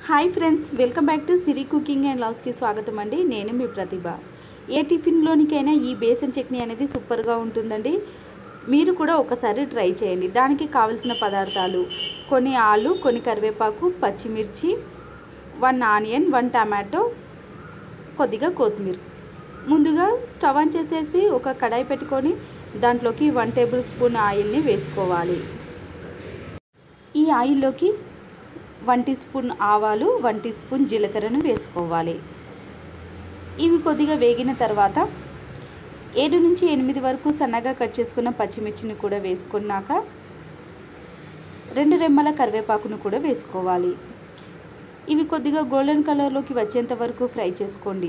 hi friends welcome back to Siri cooking and లవ్స్కి స్వాగతం అండి నేను మీ ప్రతిభ ఏ టిఫిన్లోనికైనా ఈ బేసన్ చట్నీ అనేది సూపర్గా ఉంటుందండి మీరు కూడా ఒకసారి ట్రై చేయండి దానికి కావలసిన పదార్థాలు కొన్ని ఆలు కొన్ని కరివేపాకు పచ్చిమిర్చి వన్ ఆనియన్ వన్ టమాటో కొద్దిగా కొత్తిమీర ముందుగా స్టవ్ ఆన్ చేసేసి ఒక కడాయి పెట్టుకొని దాంట్లోకి వన్ టేబుల్ స్పూన్ ఆయిల్ని వేసుకోవాలి ఈ ఆయిల్లోకి వన్ టీ స్పూన్ ఆవాలు వన్ టీ స్పూన్ జీలకర్రను వేసుకోవాలి ఇవి కొద్దిగా వేగిన తర్వాత ఏడు నుంచి ఎనిమిది వరకు సన్నగా కట్ చేసుకున్న పచ్చిమిర్చిని కూడా వేసుకున్నాక రెండు రెమ్మల కరివేపాకును కూడా వేసుకోవాలి ఇవి కొద్దిగా గోల్డెన్ కలర్లోకి వచ్చేంత వరకు ఫ్రై చేసుకోండి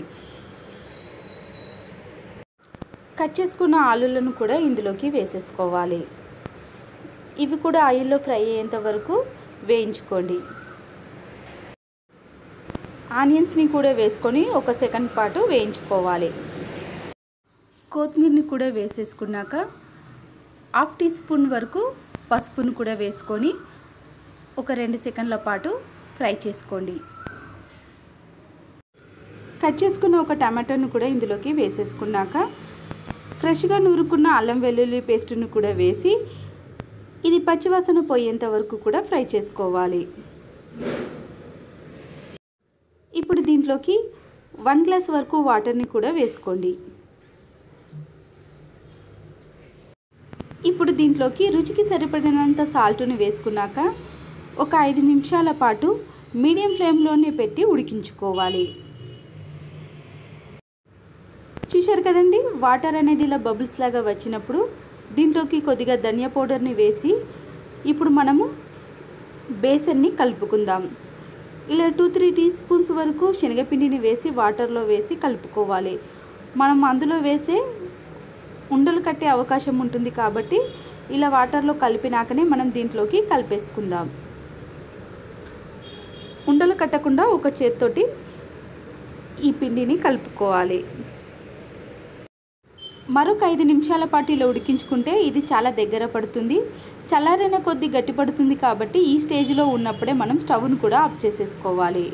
కట్ చేసుకున్న ఆలులను కూడా ఇందులోకి వేసేసుకోవాలి ఇవి కూడా ఆయిల్లో ఫ్రై అయ్యేంత వరకు వేయించుకోండి ఆనియన్స్ని కూడా వేసుకొని ఒక సెకండ్ పాటు వేయించుకోవాలి కొత్తిమీరని కూడా వేసేసుకున్నాక హాఫ్ టీ స్పూన్ వరకు పసుపును కూడా వేసుకొని ఒక రెండు సెకండ్ల పాటు ఫ్రై చేసుకోండి కట్ చేసుకున్న ఒక టమాటాను కూడా ఇందులోకి వేసేసుకున్నాక ఫ్రెష్గా నూరుకున్న అల్లం వెల్లుల్లి పేస్ట్ను కూడా వేసి ఇది పచ్చివాసన పోయేంత వరకు కూడా ఫ్రై చేసుకోవాలి ఇప్పుడు దీంట్లోకి వన్ గ్లాస్ వరకు వాటర్ని కూడా వేసుకోండి ఇప్పుడు దీంట్లోకి రుచికి సరిపడినంత సాల్ట్ని వేసుకున్నాక ఒక ఐదు నిమిషాల పాటు మీడియం ఫ్లేమ్లోనే పెట్టి ఉడికించుకోవాలి చూశారు కదండి వాటర్ అనేది ఇలా బబుల్స్ లాగా వచ్చినప్పుడు దీంట్లోకి కొద్దిగా ధనియా పౌడర్ని వేసి ఇప్పుడు మనము బేసన్ని కలుపుకుందాం ఇలా టూ త్రీ టీ స్పూన్స్ వరకు శనగపిండిని వేసి వాటర్లో వేసి కలుపుకోవాలి మనం అందులో వేసే ఉండలు కట్టే అవకాశం ఉంటుంది కాబట్టి ఇలా వాటర్లో కలిపినాకనే మనం దీంట్లోకి కలిపేసుకుందాం ఉండలు కట్టకుండా ఒక చేత్తోటి ఈ పిండిని కలుపుకోవాలి మరొక ఐదు నిమిషాల పాటు ఇలా ఉడికించుకుంటే ఇది చాలా దగ్గర పడుతుంది చల్లారైన కొద్దీ గట్టి పడుతుంది కాబట్టి ఈ స్టేజ్లో ఉన్నప్పుడే మనం స్టవ్ను కూడా ఆఫ్ చేసేసుకోవాలి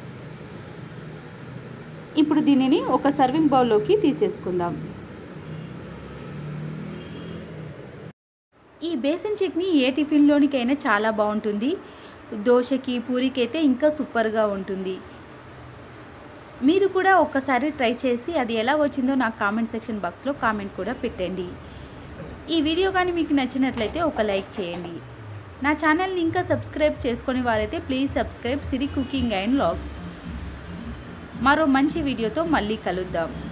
ఇప్పుడు దీనిని ఒక సర్వింగ్ బౌల్లోకి తీసేసుకుందాం ఈ బేసన్ చట్నీ ఏ టిఫిన్లోనికైనా చాలా బాగుంటుంది దోశకి పూరికి అయితే ఇంకా సూపర్గా ఉంటుంది మీరు కూడా ఒక్కసారి ట్రై చేసి అది ఎలా వచ్చిందో నాకు కామెంట్ సెక్షన్ బాక్స్లో కామెంట్ కూడా పెట్టండి ఈ వీడియో కానీ మీకు నచ్చినట్లయితే ఒక లైక్ చేయండి నా ఛానల్ని ఇంకా సబ్స్క్రైబ్ చేసుకునే వారైతే please subscribe Siri cooking and vlogs మరో మంచి వీడియోతో మళ్ళీ కలుద్దాం